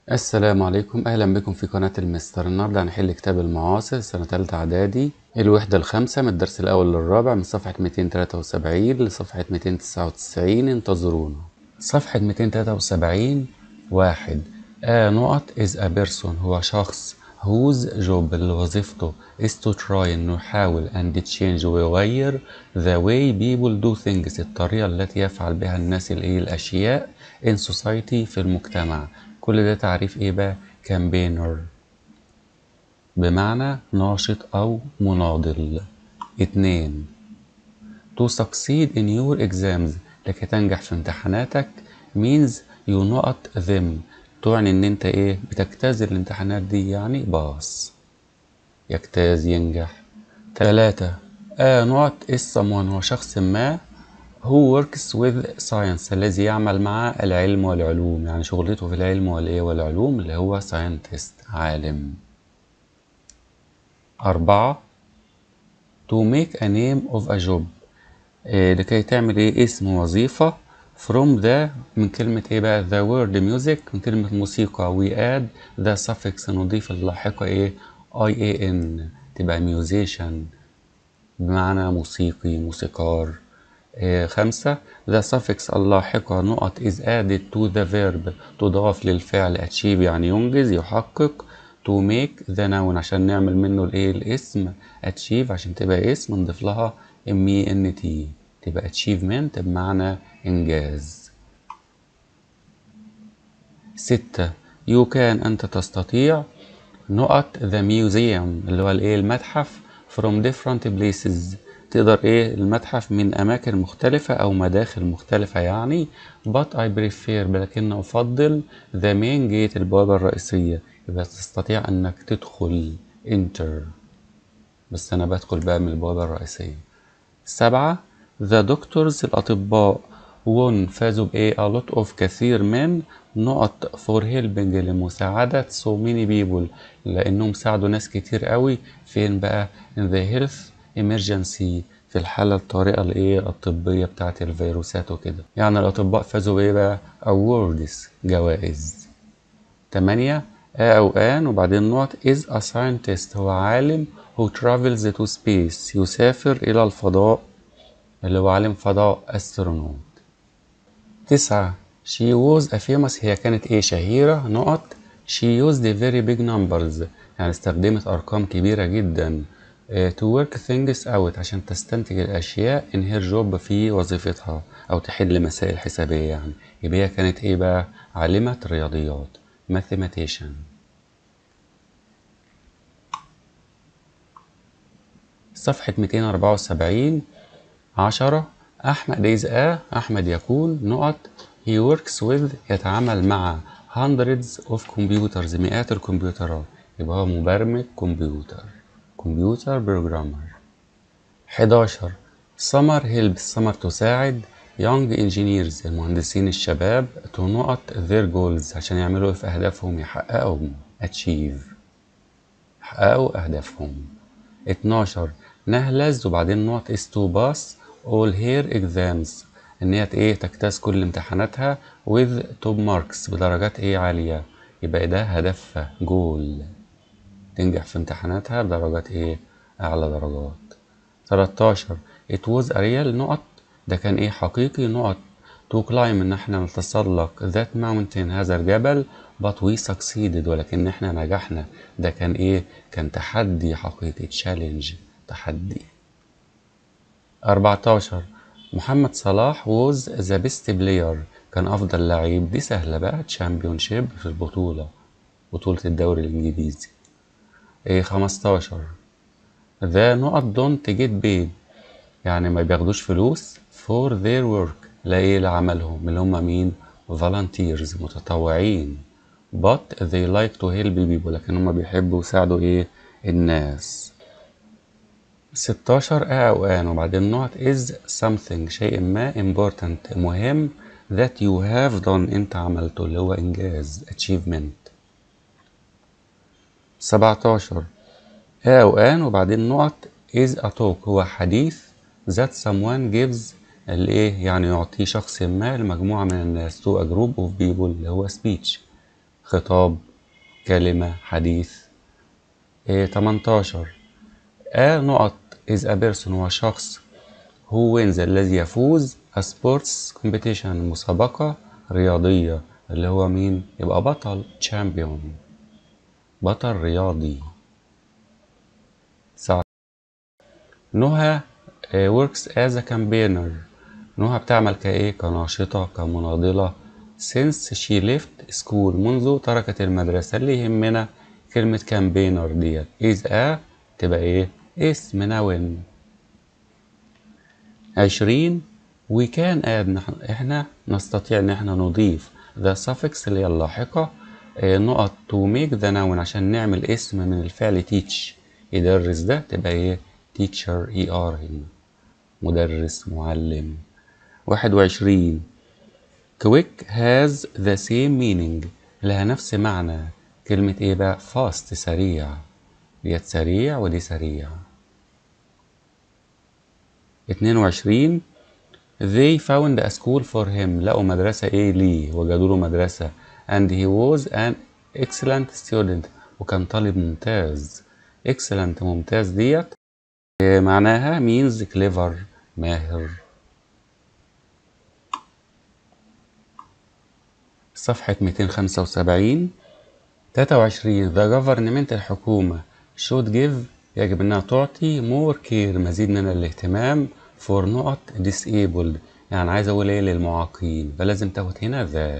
السلام عليكم أهلا بكم في قناة المستر النهاردة هنحل كتاب المعاصر سنة تالتة إعدادي الوحدة الخامسة من الدرس الأول للرابع من صفحة 273 لصفحة 299 انتظرونا صفحة 273 واحد A نقط is a person هو شخص whose job اللي وظيفته is to try إنه يحاول and change ويغير the way people do things الطريقة التي يفعل بها الناس الإيه الأشياء in society في المجتمع كل ده تعريف ايه بقى كامبينر بمعنى ناشط او مناضل اتنين to succeed in your exams لكي تنجح في امتحاناتك means you not them تعني ان انت ايه بتجتاز الامتحانات دي يعني باص يجتاز ينجح تلاتة a not is someone هو شخص ما who works with science الذي يعمل مع العلم والعلوم يعني شغلته في العلم والإيه والعلوم اللي هو scientist عالم أربعة to make a name of a job إيه لكي تعمل إيه اسم وظيفة from the من كلمة إيه بقى the word music من كلمة موسيقى we add the suffix نضيف اللاحقة إيه IAN تبقى musician بمعنى موسيقي موسيقار إيه خمسة the suffix اللاحقة نقط is added to the verb تضاف للفعل achieve يعني ينجز يحقق to make the noun عشان نعمل منه الايه الاسم achieve عشان تبقى اسم نضيف لها ment تبقى achievement بمعنى انجاز ستة you can أنت تستطيع نقط the museum اللي هو الايه المتحف from different places تقدر ايه المتحف من اماكن مختلفة او مداخل مختلفة يعني but I prefer لكن افضل the main gate البوابة الرئيسية يبقى تستطيع انك تدخل enter بس انا بدخل بقى من البوابة الرئيسية سبعة the doctors الاطباء won فازوا بايه a lot of كثير من نقط for helping لمساعدة so many people لانهم ساعدوا ناس كتير قوي فين بقى in the health emergency في الحالة الطارئة الإيه الطبية بتاعت الفيروسات وكده يعني الأطباء فازوا بإيه بقى awards جوائز تمانية A أو آن وبعدين نقط is a scientist هو عالم who travels to space يسافر إلى الفضاء اللي هو عالم فضاء astronaut تسعة she was a famous هي كانت إيه شهيرة نقط she used very big numbers يعني استخدمت أرقام كبيرة جدا to work things out عشان تستنتج الأشياء in her job في وظيفتها أو تحل مسائل حسابية يعني يبقى هي كانت إيه بقى عالمة رياضيات mathematician صفحة 274 عشرة أحمد is a أحمد يكون نقط he works with يتعامل مع hundreds of computers مئات الكمبيوترات يبقى هو مبرمج كمبيوتر كمبيوتر بروجرامر 11 سمر هيلب سمر تساعد يونج انجينيرز المهندسين الشباب تو نقط their goals عشان يعملوا في أهدافهم يحققوا achieve يحققوا أهدافهم 12 نهلز وبعدين نقط is to pass all her exams إن هي إيه تجتاز كل امتحاناتها with top marks بدرجات إيه عالية يبقى ده هدفها جول تنجح في امتحاناتها بدرجات ايه اعلى درجات 13 it was a real نقط ده كان ايه حقيقي نقط to climb ان احنا نتسلق that mountain هذا الجبل but we succeeded ولكن احنا نجحنا ده كان ايه كان تحدي حقيقي challenge تحدي 14 محمد صلاح was the best player كان افضل لعيب دي سهلة بقى تشامبيونشيب في البطولة بطولة الدوري الانجليزي ايه خمستاشر ذا نقط دونت جيت بيد يعني ما بياخدوش فلوس for their work لا ايه لعملهم اللي هم مين volunteers متطوعين but they like to help people لكن هم بيحبوا يساعدوا ايه الناس ستاشر ا او ان وبعدين نقط is something شيء ما important مهم that you have done انت عملته اللي هو انجاز achievement 17 A أو آن وبعدين نقط is a talk هو حديث that someone gives الإيه يعني يعطيه شخص ما لمجموعة من الناس to a group of people اللي هو speech خطاب كلمة حديث إيه 18 A نقط is a person هو شخص who wins الذي يفوز a sports competition مسابقة رياضية اللي هو مين يبقى بطل champion بطل رياضي سعد نهى آه، works as a campaigner نهى بتعمل كايه كناشطة كمناضلة since she left school منذ تركت المدرسة اللي يهمنا كلمة campaigner ديت is a تبقى ايه اسم نون عشرين we can add نحن احنا نستطيع ان احنا نضيف the suffix اللي هي اللاحقة آه، نقط to make the noun عشان نعمل اسم من الفعل teach يدرس ده تبقى ايه teacher er هنا مدرس معلم واحد وعشرين quick has the same meaning لها نفس معنى كلمة ايه بقى fast سريع ديت سريع ودي سريع اتنين وعشرين they found a school for him لقوا مدرسة ايه ليه وجدوا له مدرسة and he was an excellent student وكان طالب ممتاز excellent ممتاز ديت إيه معناها means clever ماهر صفحة 275 23 The government الحكومة should give يجب أنها تعطي more care مزيد من الاهتمام for نقط disabled يعني عايز أقول إيه للمعاقين فلازم تاخد هنا the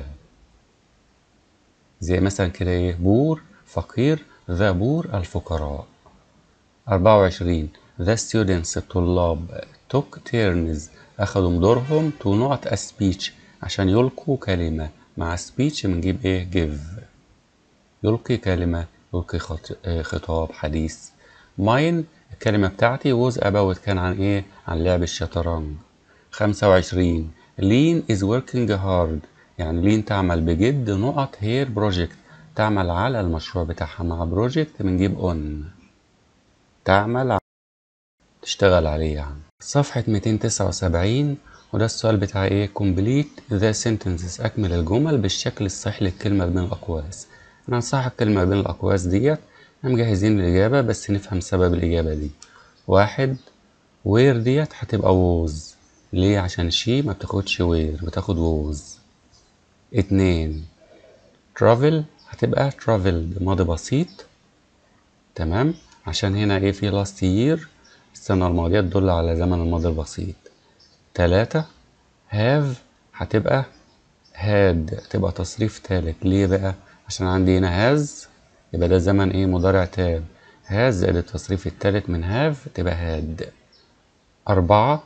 زي مثلا كده إيه بور فقير ذا بور الفقراء 24 The students الطلاب took turns أخدوا دورهم to نقط a speech عشان يلقوا كلمة مع speech بنجيب إيه give يلقي كلمة يلقي خط... آه، خطاب حديث mine الكلمة بتاعتي was about كان عن إيه عن لعب الشطرنج 25 lean is working hard يعني لين تعمل بجد نقط هير بروجكت تعمل على المشروع بتاعها مع بروجكت بنجيب on تعمل ع- تشتغل عليه يعني صفحة 279 وده السؤال بتاع ايه complete the sentences أكمل الجمل بالشكل الصحيح للكلمة بين الأقواس أنا هنصحح الكلمة بين الأقواس ديت احنا مجهزين الإجابة بس نفهم سبب الإجابة دي واحد وير ديت هتبقى ووز ليه عشان شي ما بتاخدش وير بتاخد ووز اتنين travel هتبقى traveled ماضي بسيط تمام عشان هنا ايه في last year السنة الماضية تدل على زمن الماضي البسيط تلاتة have هتبقى had تبقى تصريف تالت ليه بقى عشان عندي هنا has يبقى ده زمن ايه مضارع تام has زائد التصريف التالت من have تبقى had أربعة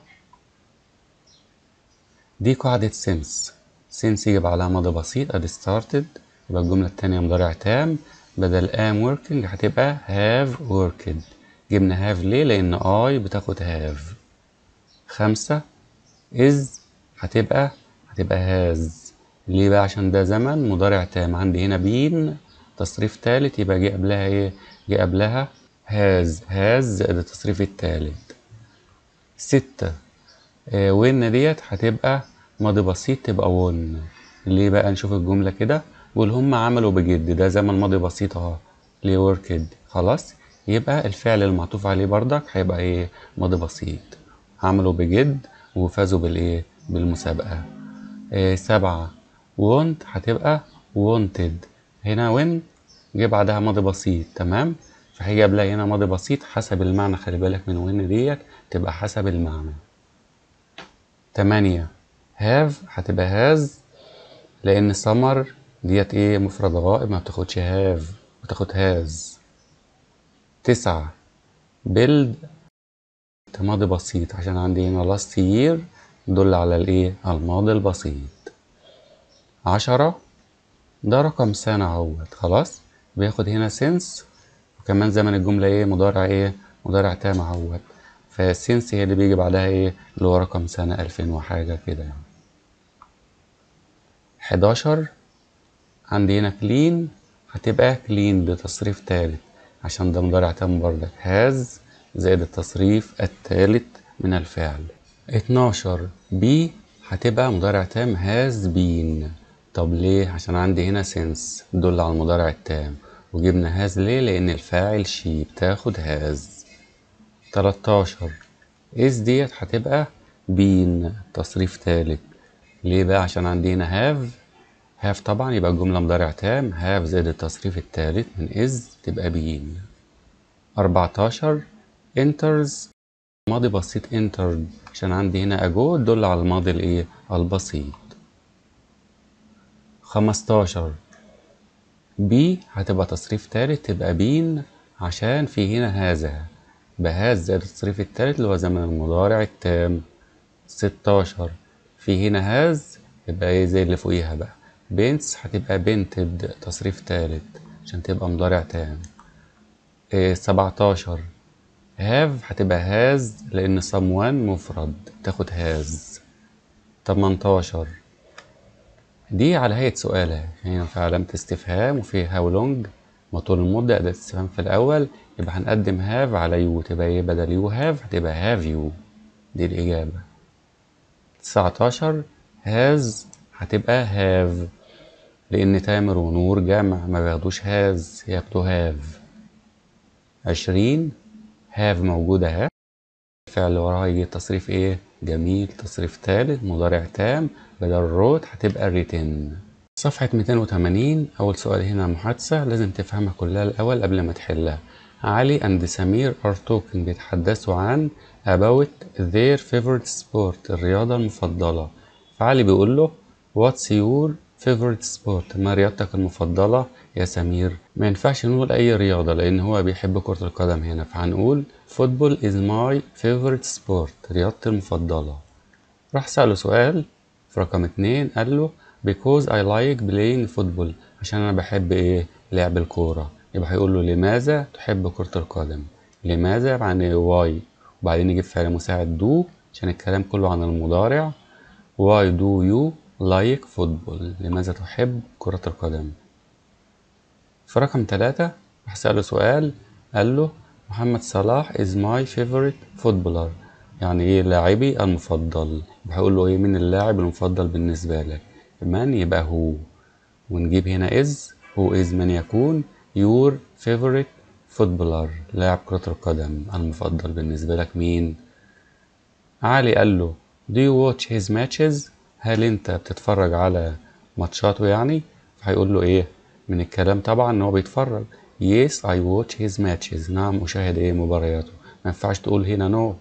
دي قاعدة since since يجب عليها ماضي بسيط ادي started يبقى الجملة التانية مضارع تام بدل am working هتبقى have worked جبنا have ليه لأن I بتاخد have خمسة is هتبقى هتبقى has ليه بقى عشان ده زمن مضارع تام عندي هنا been تصريف تالت يبقى جه قبلها ايه جه قبلها has has زائد التصريف التالت ستة آه، وين ديت هتبقى ماضي بسيط تبقى ون ليه بقى نشوف الجملة كده بيقول هم عملوا بجد ده زمن ماضي بسيط اهو ليه worked خلاص يبقى الفعل المعطوف عليه بردك هيبقى ايه ماضي بسيط عملوا بجد وفازوا بالايه بالمسابقة آه سبعة want هتبقى wanted هنا when جه بعدها ماضي بسيط تمام فهيجي قبلها هنا ماضي بسيط حسب المعنى خلي بالك من when ديت تبقى حسب المعنى تمانية have هتبقى has لأن summer ديت ايه مفرد غائب ما بتاخدش have بتاخد has تسعة build ماضي بسيط عشان عندي هنا last year يدل على الايه على الماضي البسيط عشرة ده رقم سنة اهوت خلاص بياخد هنا since وكمان زمن الجملة ايه مضارع ايه مضارع تام اهوت فالسنس هي اللي بيجي بعدها ايه اللي هو رقم سنة ألفين وحاجة كده يعني حداشر عندي هنا كلين هتبقى كلين بتصريف تالت عشان ده مضارع تام بردك هاز زائد التصريف التالت من الفعل اتناشر بي هتبقى مضارع تام هاز بين طب ليه عشان عندي هنا سنس تدل على المضارع التام وجبنا هاز ليه لان الفاعل شي بتاخد هاز 13 is ديت هتبقى بين تصريف تالت ليه بقى عشان عندي هنا هاف هاف طبعا يبقى الجملة مضارع تام هاف زائد التصريف التالت من is تبقى بين 14 enters ماضي بسيط entered عشان عندي هنا أجو تدل على الماضي الإيه البسيط 15 بي هتبقى تصريف تالت تبقى بين عشان في هنا هذا بهذا زائد التصريف التالت اللي هو زمن المضارع التام 16 في هنا هاز يبقى ايه زي اللي فوقيها بقى بنتس هتبقى بنتد تصريف تالت عشان تبقى مضارع تام إيه 17 هاف هتبقى هاز لأن someone مفرد تاخد هاز 18 دي على هيئة سؤال يعني في علامة استفهام وفي هاو لونج مطول المدة أداة استفهام في الأول يبقى هنقدم هاف على يو تبقى إيه بدل يو هاف هتبقى هاف يو دي الإجابة 19 هاز هتبقى هاف لأن تامر ونور جمع ما بياخدوش هاز ياخدوا هاف 20 هاف موجودة اهي الفعل اللي وراها يجي تصريف ايه جميل تصريف تالت مضارع تام بدل روت هتبقى ريتن صفحة 280 أول سؤال هنا محادثة لازم تفهمها كلها الأول قبل ما تحلها علي أند سمير are talking بيتحدثوا عن about their favorite sport الرياضة المفضلة فعلي بيقول له what's your favorite sport ما رياضتك المفضلة يا سمير ما ينفعش نقول أي رياضة لأن هو بيحب كرة القدم هنا فهنقول football is my favorite sport رياضتي المفضلة راح سأله سؤال في رقم اتنين قال له because I like playing football عشان أنا بحب إيه لعب الكورة يبقى هيقول له لماذا تحب كرة القدم لماذا يعني why وبعدين نجيب فعل مساعد do عشان الكلام كله عن المضارع why do you like football لماذا تحب كرة القدم في رقم ثلاثة راح سأله سؤال قال له محمد صلاح is my favorite footballer يعني ايه لاعبي المفضل هقول له ايه من اللاعب المفضل بالنسبة لك من يبقى هو ونجيب هنا is هو is من يكون your favorite footballer لاعب كرة القدم المفضل بالنسبة لك مين علي قال له do you watch his matches هل انت بتتفرج على ماتشاته يعني هيقول له ايه من الكلام طبعا ان هو بيتفرج yes I watch his matches نعم أشاهد ايه مبارياته ما ينفعش تقول هنا no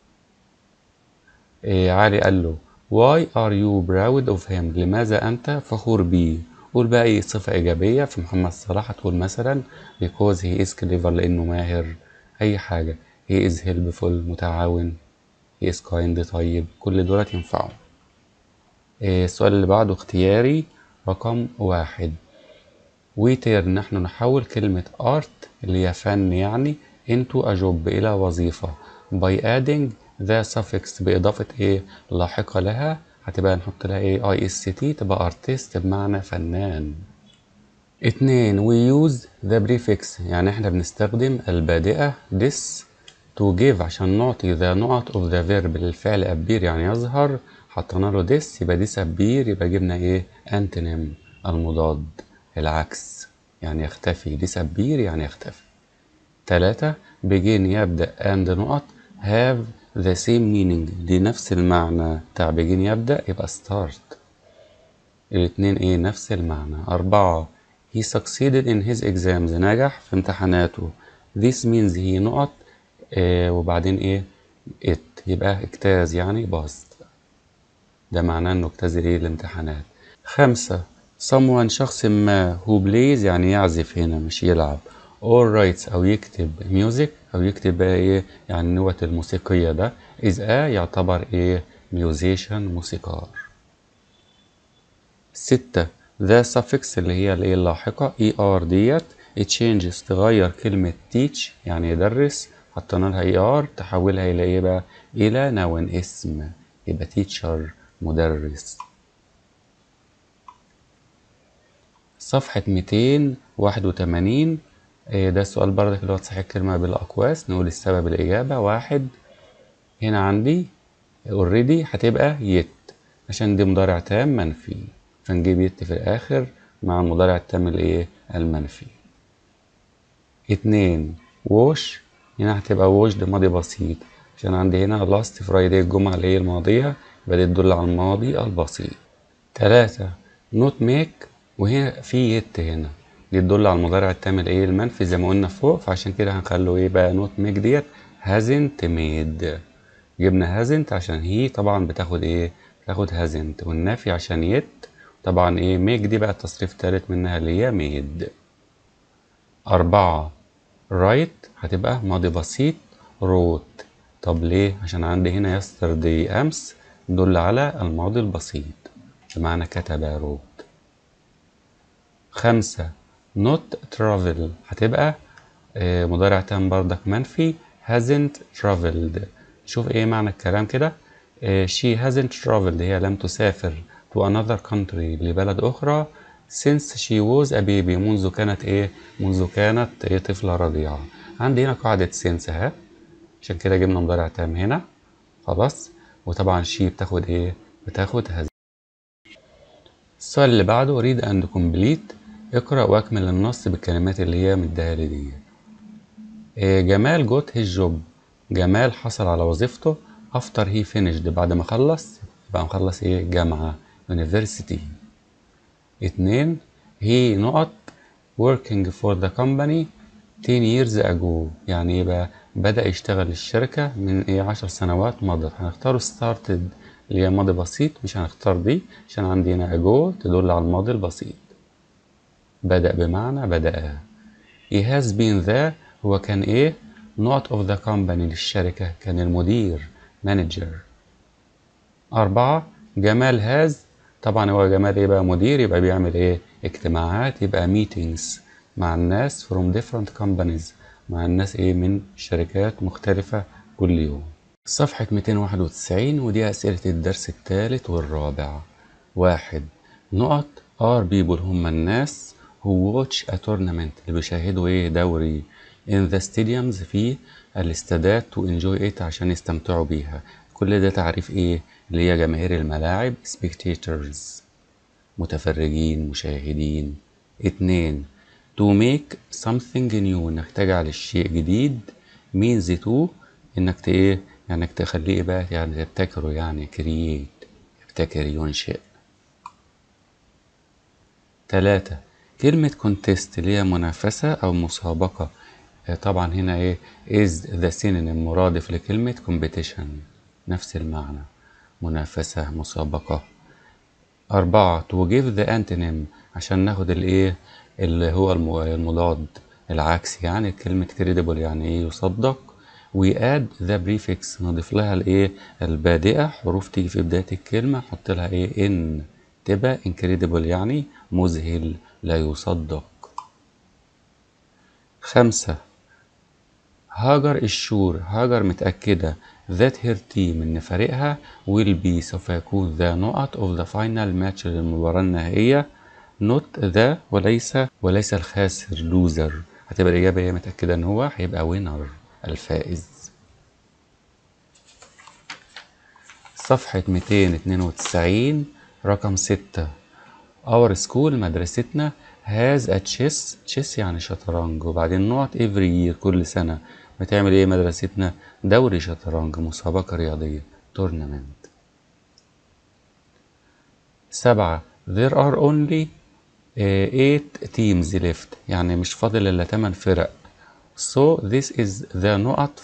إيه علي قال له why are you proud of him لماذا أنت فخور بيه قول بقى ايه صفة إيجابية في محمد صلاح هتقول مثلا because he is clever لأنه ماهر أي حاجة he is helpful متعاون he is kind طيب كل دولت ينفعوا إيه السؤال اللي بعده اختياري رقم واحد ويتر نحن نحول كلمة art اللي هي فن يعني into a job إلى وظيفة by adding the suffix بإضافة إيه لاحقة لها هتبقى نحط لها إيه اي اس تي تبقى artist بمعنى فنان اتنين we use the prefix يعني احنا بنستخدم البادئة this to give عشان نعطي the نقط of the verb للفعل appear يعني يظهر حطينا له this يبقى this appear يبقى جبنا ايه antonym المضاد العكس يعني يختفي disappear يعني يختفي تلاتة begin يبدأ and نقط have the same meaning دي نفس المعنى بتاع begin يبدأ يبقى start الاتنين ايه نفس المعنى أربعة he succeeded in his exams نجح في امتحاناته this means he نقط آه وبعدين ايه it يبقى اجتاز يعني باست ده معناه انه اجتاز ايه الامتحانات خمسة someone شخص ما who plays يعني يعزف هنا مش يلعب or writes أو يكتب music أو يكتب بقى إيه يعني النوت الموسيقية ده is a يعتبر إيه musician موسيقار ستة the suffix اللي هي الإيه اللاحقة er ديت changes تغير كلمة teach يعني يدرس حطينا لها er تحولها إلى إيه بقى إلى noun اسم يبقى teacher مدرس صفحة 281 ده السؤال بردك اللي هو تصحيح كلمة بالأقواس نقول السبب الإجابة واحد هنا عندي اوريدي هتبقى يت عشان دي مضارع تام منفي فنجيب يت في الآخر مع المضارع التام الإيه المنفي اتنين ووش هنا هتبقى ووش ده ماضي بسيط عشان عندي هنا لاست فرايداي الجمعة اللي هي الماضية يبقى دي تدل على الماضي البسيط تلاتة نوت ميك وهنا في يت هنا دي تدل على المضارع التام الايه المنفي زي ما قلنا فوق فعشان كده هنخلو ايه بقى نوت ميك ديت هازنت ميد جبنا هازنت عشان هي طبعا بتاخد ايه بتاخد هازنت والنافي عشان يت طبعا ايه ميك دي بقى التصريف التالت منها اللي هي ميد أربعة رايت هتبقى ماضي بسيط روت طب ليه عشان عندي هنا يستردي أمس دل على الماضي البسيط بمعنى كتب روت خمسة not travel هتبقى آه، مضارع تام بردك منفي hasn't traveled شوف ايه معنى الكلام كده آه، she hasn't traveled هي لم تسافر to another country لبلد أخرى since she was a baby منذ كانت ايه منذ كانت ايه طفلة رضيعة عندي هنا قاعدة since اهي عشان كده جبنا مضارع تام هنا خلاص وطبعا she بتاخد ايه بتاخد has السؤال اللي بعده read and complete اقرأ واكمل النص بالكلمات اللي هي مديها لي دي إيه، جمال جوت هيز جوب جمال حصل على وظيفته after he finished بعد ما خلص يبقى مخلص ايه جامعة university اتنين he نقط working for the company 10 years ago يعني ايه بقى بدأ يشتغل الشركة من ايه عشر سنوات مضت هنختار started اللي هي ماضي بسيط مش هنختار دي عشان عندي هنا ago تدل على الماضي البسيط بدأ بمعنى بدأ he has been there هو كان ايه not of the company للشركة كان المدير manager أربعة جمال هاز طبعا هو جمال ايه بقى مدير يبقى بيعمل ايه اجتماعات يبقى meetings مع الناس from different companies مع الناس ايه من شركات مختلفة كل يوم صفحة 291 ودي أسئلة الدرس الثالث والرابع واحد نقط are people هم الناس who watch a tournament اللي بيشاهدوا ايه دوري in the stadiums في الاستادات to enjoy it عشان يستمتعوا بيها كل ده تعريف ايه اللي هي جماهير الملاعب spectators متفرجين مشاهدين اتنين to make something new انك تجعل الشيء جديد means to انك ت ايه يعني انك تخليه إيه بقى يعني تبتكره يعني create يبتكر ينشئ تلاتة كلمة contest اللي هي منافسة أو مسابقة آه، طبعا هنا إيه is the synonym مرادف لكلمة competition نفس المعنى منافسة مسابقة أربعة to give the antonym عشان ناخد الإيه اللي هو الم- المضاد العكس يعني كلمة credible يعني إيه يصدق we add the prefix نضيف لها الإيه البادئة حروف تيجي في بداية الكلمة نحط لها إيه إن تبقى incredible يعني مذهل لا يصدق خمسة هاجر الشور هاجر متأكدة that her team إن فريقها will be سوف يكون the نقط of the final match للمباراة النهائية not the وليس وليس الخاسر loser هتبقى الإجابة هي متأكدة إن هو هيبقى winner الفائز صفحة 292 رقم 6 Our school مدرستنا has a chess chess يعني شطرنج وبعدين نقط every year كل سنة بتعمل ايه مدرستنا دوري شطرنج مسابقة رياضية tournament سبعة there are only uh, eight teams left يعني مش فاضل إلا تمن فرق so this is the نقط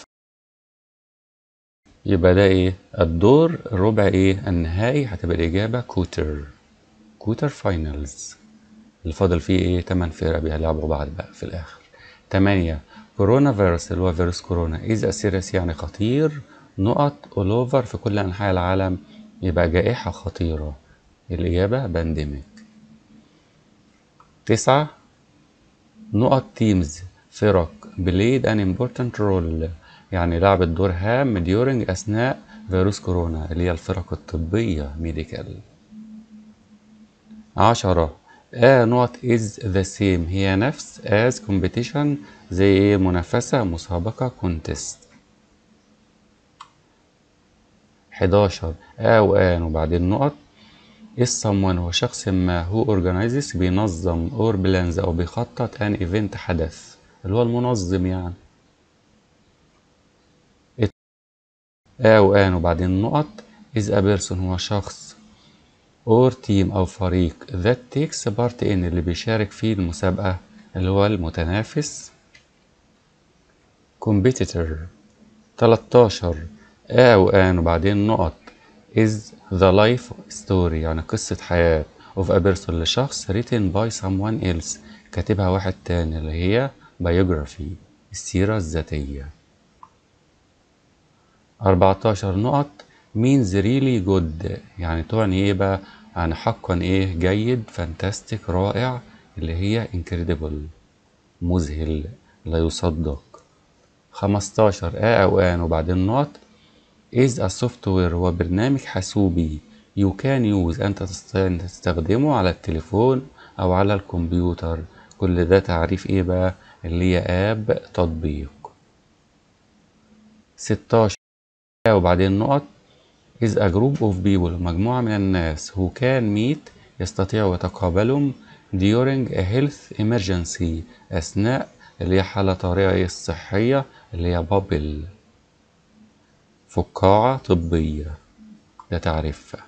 يبقى ده ايه الدور الربع ايه النهائي هتبقى الإجابة كوتر كوتر فاينلز اللي فاضل فيه ايه تمن فرق بيلعبوا بعض بقى في الآخر تمانية كورونا فيروس اللي هو فيروس كورونا إذا سيريس يعني خطير نقط all over في كل أنحاء العالم يبقى جائحة خطيرة الإجابة بانديميك تسعة نقط تيمز فرق played an important role يعني لعبت دور هام during أثناء فيروس كورونا اللي هي الفرق الطبية ميديكال عشرة A نقط is the same هي نفس as competition زي ايه منافسة مسابقة contest 11 A و an وبعدين نقط is someone هو شخص ما who organizes بينظم or plans أو بيخطط an event حدث اللي هو المنظم يعني أو آن وبعدين نقط is a person هو شخص or team أو فريق that takes part in اللي بيشارك في المسابقة اللي هو المتنافس competitor 13 أو آن وبعدين نقط is the life story يعني قصة حياة of a person لشخص written by someone else كاتبها واحد تاني اللي هي biography السيرة الذاتية 14 نقط means really good يعني تعني ايه بقى يعني حقا ايه جيد fantastic رائع اللي هي incredible مذهل لا يصدق 15 آ أو آن وبعدين نقط is a software هو برنامج حاسوبي you can use أنت تستطيع أن تستخدمه على التليفون أو على الكمبيوتر كل ده تعريف إيه بقى اللي هي آب تطبيق 16 وبعدين نقط is a group of people مجموعة من الناس who can meet يستطيعوا يتقابلهم during a health emergency أثناء اللي هي حالة طارئة الصحية اللي هي بابل فقاعة طبية ده تعريفها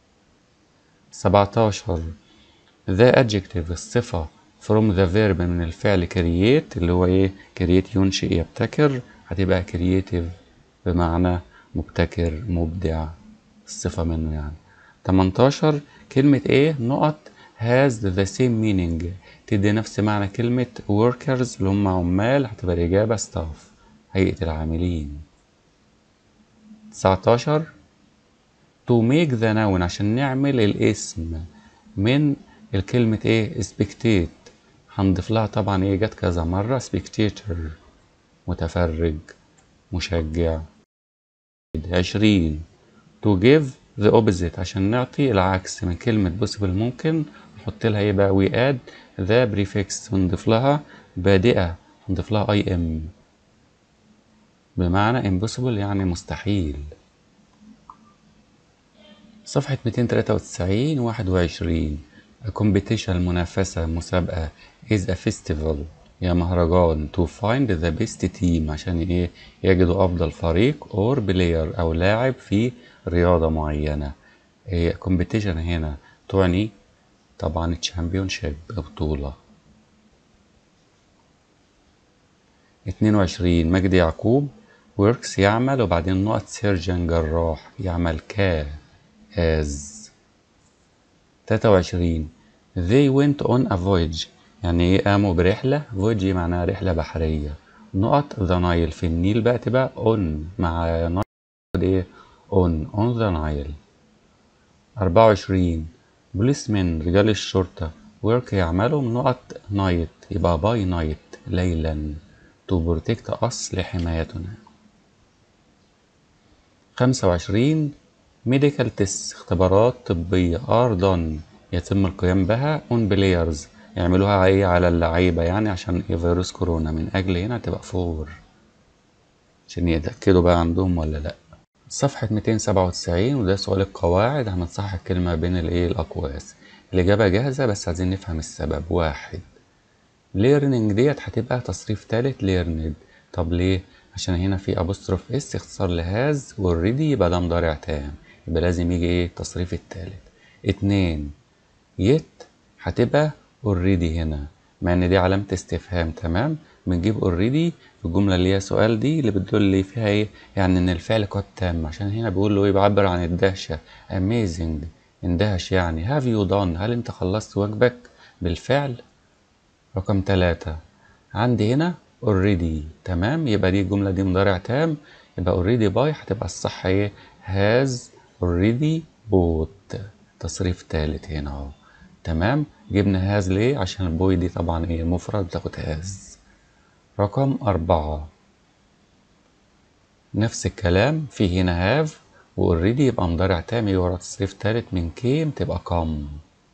17 the adjective الصفة from the verb من الفعل create اللي هو ايه create ينشئ يبتكر هتبقى creative بمعنى مبتكر مبدع الصفة منه يعني 18 كلمة ايه نقط has the same meaning تدي نفس معنى كلمة workers اللي هم عمال هتبقى الإجابة staff هيئة العاملين 19 to make the noun عشان نعمل الاسم من الكلمة ايه spectate هنضيف لها طبعا ايه جت كذا مرة spectator متفرج مشجع عشرين to give the opposite عشان نعطي العكس من كلمة possible ممكن نحط لها ايه بقى we add the prefix ونضيف لها بادئة نضيف لها اي ام بمعنى impossible يعني مستحيل صفحة 293 21 A competition المنافسة مسابقة is a festival هي مهرجان to find the best team عشان ايه يجدوا افضل فريق or player او لاعب في رياضة معينة هي competition هنا تعني طبعا championship بطولة 22 مجدي يعقوب works يعمل وبعدين نقط سيرجن جراح يعمل ك as 23 they went on a voyage يعني ايه قاموا برحلة voyage معناها رحلة بحرية نقط the Nile في النيل بقى تبقى on مع نايل ايه on on the Nile 24 بوليسمن رجال الشرطة work يعملوا نقط night يبقى by night ليلا to protect us لحمايتنا 25 medical tests اختبارات طبية are done يتم القيام بها on players يعملوها ايه على اللعيبة يعني عشان ايه فيروس كورونا من أجل هنا تبقى فور عشان يتأكدوا بقى عندهم ولا لأ صفحة 297 وده سؤال القواعد هنصحح كلمة بين الايه الأقواس الإجابة جاهزة بس عايزين نفهم السبب واحد learning ديت هتبقى تصريف تالت learned طب ليه؟ عشان هنا في أبوستروف اس اختصار لهاز والريدي يبقى ده مضارع تام يبقى لازم يجي ايه التصريف التالت اتنين يت هتبقى اوريدي هنا مع ان دي علامة استفهام تمام بنجيب اوريدي في الجملة اللي هي سؤال دي اللي بتدل لي فيها ايه يعني ان الفعل قد تم عشان هنا بيقول له ايه بعبر عن الدهشة amazing اندهش يعني have you done هل انت خلصت واجبك بالفعل رقم تلاتة عندي هنا already تمام يبقى دي الجملة دي مضارع تام يبقى already by هتبقى الصح ايه has already bought تصريف تالت هنا اهو تمام جبنا هاز ليه عشان البوي دي طبعا ايه مفرد بتاخد هاز رقم أربعة نفس الكلام في هنا هاف واوريدي يبقى مضارع تام يجي ورا تصريف تالت من كيم تبقى كم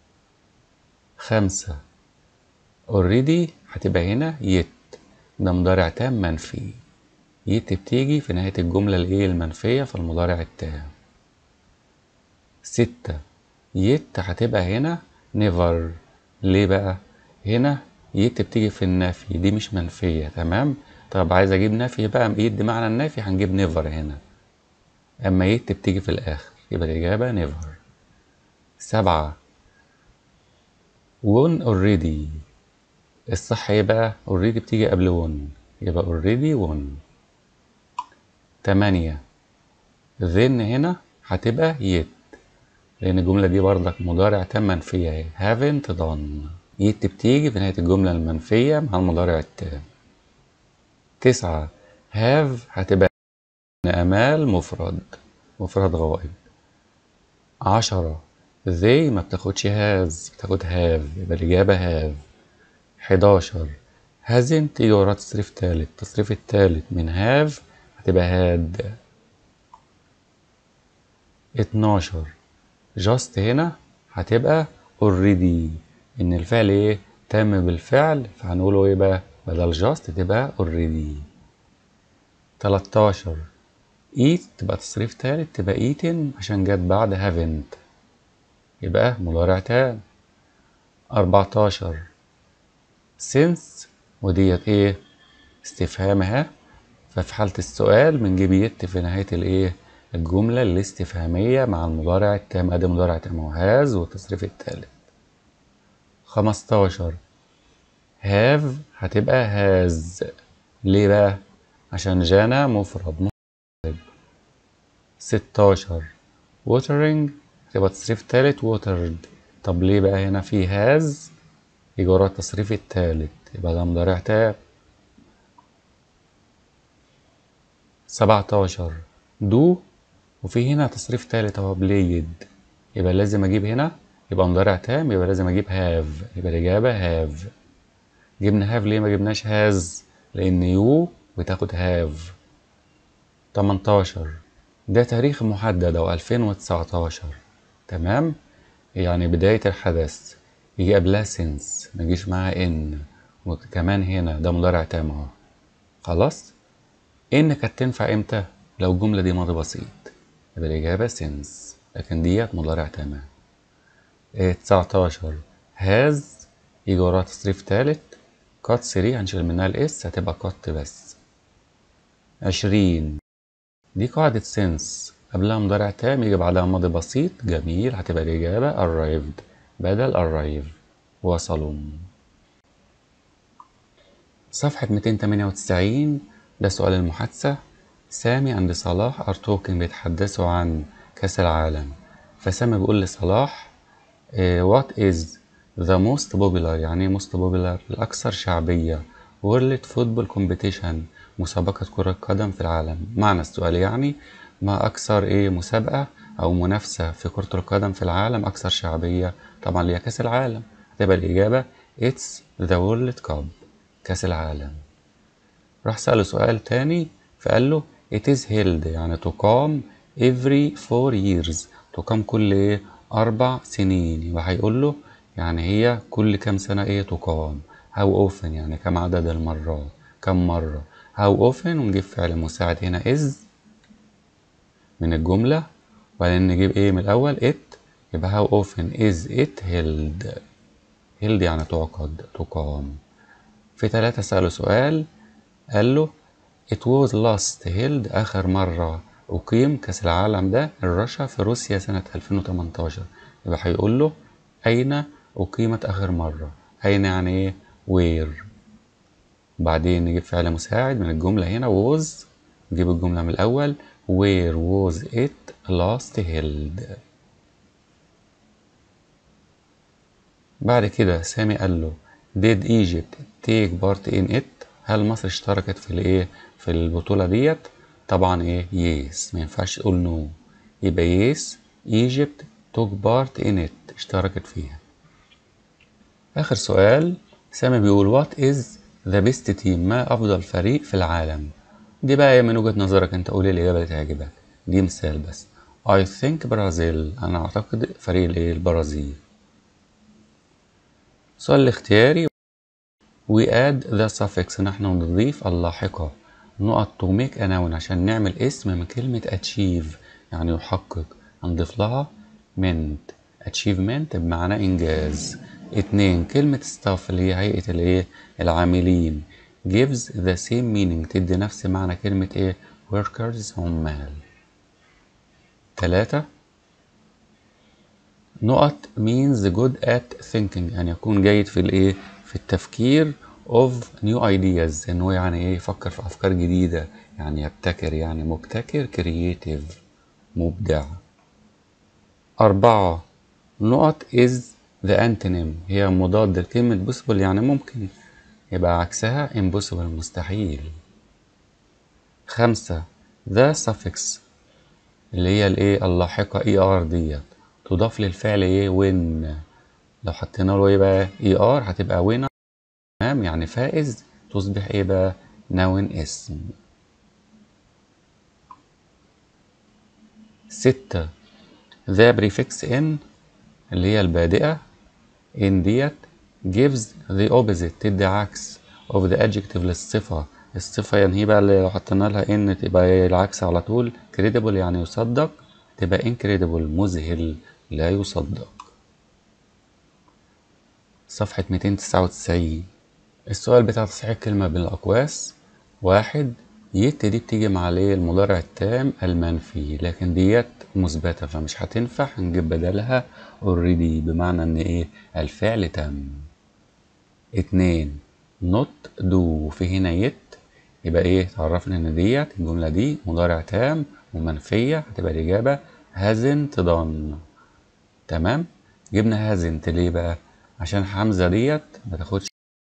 خمسة اوريدي هتبقى هنا يت ده مضارع تام منفي يت بتيجي في نهاية الجملة الايه المنفية في المضارع التام ستة يت هتبقى هنا نيفر ليه بقى هنا يت بتيجي في النفي دي مش منفية تمام طب عايز اجيب نفي بقى يدي معنى النفي هنجيب نيفر هنا اما يت بتيجي في الاخر يبقى الاجابة نيفر سبعة won already الصح ايه بقى already بتيجي قبل won يبقى already won تمانية then هنا هتبقى yet لأن الجملة دي برضك مضارع تام منفية اهي haven't done yet بتيجي في نهاية الجملة المنفية مع المضارع التام تسعة have هتبقى أمال مفرد مفرد غائب عشرة they ما بتاخدش has بتاخد have يبقى الإجابة have حداشر hasn't تيجي وراه تصريف تالت التصريف التالت من have هتبقى had اتناشر just هنا هتبقى already إن الفعل إيه تم بالفعل فهنقوله إيه بقى بدل just تبقى already تلاتاشر eat تبقى تصريف تالت تبقى eaten عشان جت بعد haven't يبقى مضارع تام أربعتاشر since وديت ايه استفهام اهي ففي حالة السؤال بنجيب يت في نهاية الايه الجملة الاستفهامية مع المضارع التام ادي مضارع تام وهاز والتصريف التالت خمستاشر have هتبقى هاز ليه بقى عشان جانا مفرد مفرد ستاشر watering تبقى تصريف تالت watered طب ليه بقى هنا في هاز يجي ورا التصريف التالت يبقى ده مضارع تام سبعتاشر دو وفي هنا تصريف تالت اهو بلايد يبقى لازم اجيب هنا يبقى مضارع تام يبقى لازم اجيب هاف يبقى الاجابة هاف جبنا هاف ليه ما جبناش هاز لان يو بتاخد هاف 18 ده تاريخ محدد او 2019 تمام يعني بداية الحدث يجي قبلها سنس ما يجيش معاها ان وكمان هنا ده مضارع تام اهو خلاص ان كانت تنفع امتى لو الجملة دي ماضي بسيط يبقى الإجابة سنس لكن ديت مضارع تمام إيه 19 هاز يجي وراها تصريف تالت كات 3 هنشيل منها الاس هتبقى كات بس 20 دي قاعدة سنس قبلها مضارع تام يجي بعدها ماضي بسيط جميل هتبقى الإجابة arrived بدل arrive وصلوا صفحة 298 ده سؤال المحادثة سامي عند صلاح ارتوكن بيتحدثوا عن كأس العالم فسامي بيقول لصلاح وات از ذا موست بوبيلار يعني ايه موست بوبيلار الأكثر شعبية وورلد فوتبول كومبيتيشن مسابقة كرة قدم في العالم معنى السؤال يعني ما أكثر إيه مسابقة أو منافسة في كرة القدم في العالم أكثر شعبية طبعا اللي هي كأس العالم تبقى الإجابة It's the World Cup كأس العالم راح سأله سؤال تاني فقال له it is held يعني تقام every four years تقام كل ايه أربع سنين يبقى هيقول له يعني هي كل كام سنة ايه تقام how often يعني كم عدد المرات كم مرة how often ونجيب فعل مساعد هنا is من الجملة وبعدين نجيب ايه من الأول it يبقى how often is it held held يعني تعقد تقام في ثلاثة سألوا سؤال قال له It was last held آخر مرة أقيم كأس العالم ده الرشا في روسيا سنة 2018 يبقى هيقول له أين أقيمت آخر مرة أين يعني إيه where بعدين نجيب فعل مساعد من الجملة هنا was نجيب الجملة من الأول where was it last held بعد كده سامي قال له did Egypt take part in it هل مصر اشتركت في الايه في البطولة ديت طبعا ايه يس ما ينفعش تقول نو يبقى يس ايجيبت توك بارت ان ات اشتركت فيها اخر سؤال سامي بيقول وات از ذا بيست تيم ما افضل فريق في العالم دي بقى من وجهة نظرك انت قولي الاجابة اللي تعجبك دي مثال بس I think برازيل انا اعتقد فريق الايه البرازيل السؤال الاختياري we add the suffix نحن نضيف اللاحقة نقط to make a noun عشان نعمل اسم من كلمة achieve يعني يحقق هنضيف لها meant achievement بمعنى إنجاز اتنين كلمة staff اللي هي هيئة الإيه العاملين gives the same meaning تدي نفس معنى كلمة إيه workers عمال تلاتة نقط means good at thinking أن يكون جيد في الإيه في التفكير of new ideas إن هو يعني إيه يفكر في أفكار جديدة يعني يبتكر يعني مبتكر creative مبدع أربعة نقط is the antonym هي مضاد لكلمة possible يعني ممكن يبقى عكسها impossible مستحيل خمسة the suffix اللي هي الايه اللاحقة er ديت تضاف للفعل ايه win لو حطينا له ايه بقى er هتبقى winner تمام يعني فائز تصبح ايه بقى noun اسم ستة the prefix in اللي هي البادئة in ديت gives the opposite تدي عكس of the adjective للصفة الصفة يعني هي بقى اللي لو حطينا لها ان تبقى العكس على طول credible يعني يصدق تبقى incredible مذهل لا يصدق صفحة 299 السؤال بتاع تصحيح كلمة بالأقواس واحد يت دي بتيجي مع الايه المضارع التام المنفي لكن ديت مثبتة فمش هتنفع هنجيب بدلها اوريدي بمعنى ان ايه الفعل تم اتنين نوت دو في هنا يت يبقى ايه تعرفنا ان ديت الجملة دي مضارع تام ومنفية هتبقى الإجابة هازنت done تمام جبنا هازنت ليه بقى عشان حمزة ديت ما تاخدش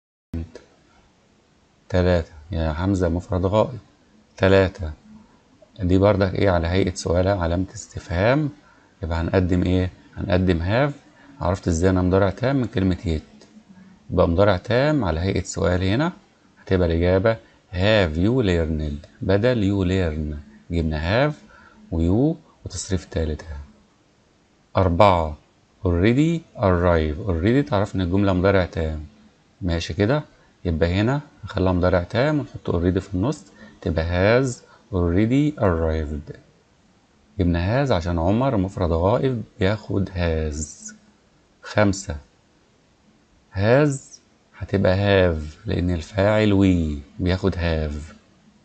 تلاتة يا حمزة مفرد غائب تلاتة دي بردك ايه على هيئة سؤال علامة استفهام يبقى هنقدم ايه هنقدم هاف عرفت ازاي انا مضارع تام من كلمة يت يبقى مضارع تام على هيئة سؤال هنا هتبقى الإجابة have you learned بدل you learn جبنا have ويو وتصريف تالت أربعة already arrive already تعرف إن الجملة مضارع تام ماشي كده يبقى هنا نخليها مضارع تام ونحط already في النص تبقى has already arrived جبنا has عشان عمر مفرد غائب بياخد has خمسة has هتبقى have لأن الفاعل وي بياخد have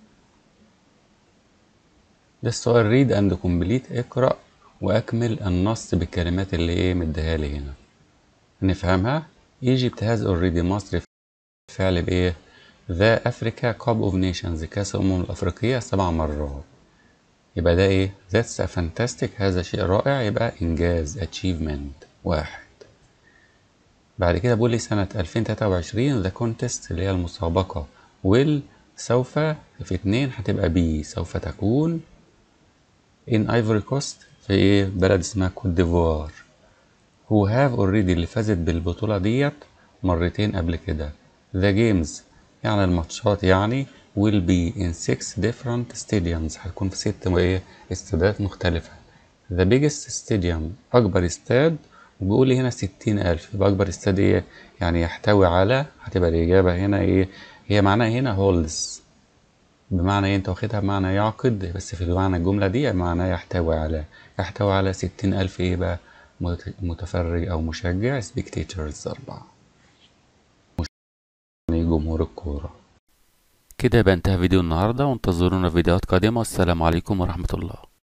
ده السؤال read and complete اقرأ وأكمل النص بالكلمات اللي ايه مديها لي هنا نفهمها Egypt has already مصر فعل بإيه The Africa Cup of Nations كأس الأمم الأفريقية سبع مرات يبقى ده إيه That's a fantastic هذا شيء رائع يبقى إنجاز achievement واحد بعد كده بيقول لي سنة 2023 The Contest اللي هي المسابقة will سوف في اتنين هتبقى بي سوف تكون in Ivory Coast في ايه بلد اسمها كوت ديفوار who have already اللي فازت بالبطولة ديت مرتين قبل كده the games يعني الماتشات يعني will be in six different stadiums هتكون في ست ايه استادات مختلفة the biggest stadium أكبر استاد وبيقول لي هنا ستين ألف يبقى أكبر استاد ايه يعني يحتوي على هتبقى الإجابة هنا ايه هي معناها هنا هولز بمعنى ايه انت واخدها بمعنى يعقد بس في معنى الجملة دي معناه يحتوي على يحتوي على ستين ألف ايه بقى متفرج أو مشجع spectators أربعة جمهور الكورة كده يبقى انتهى فيديو النهاردة وانتظرونا في فيديوهات قادمة والسلام عليكم ورحمة الله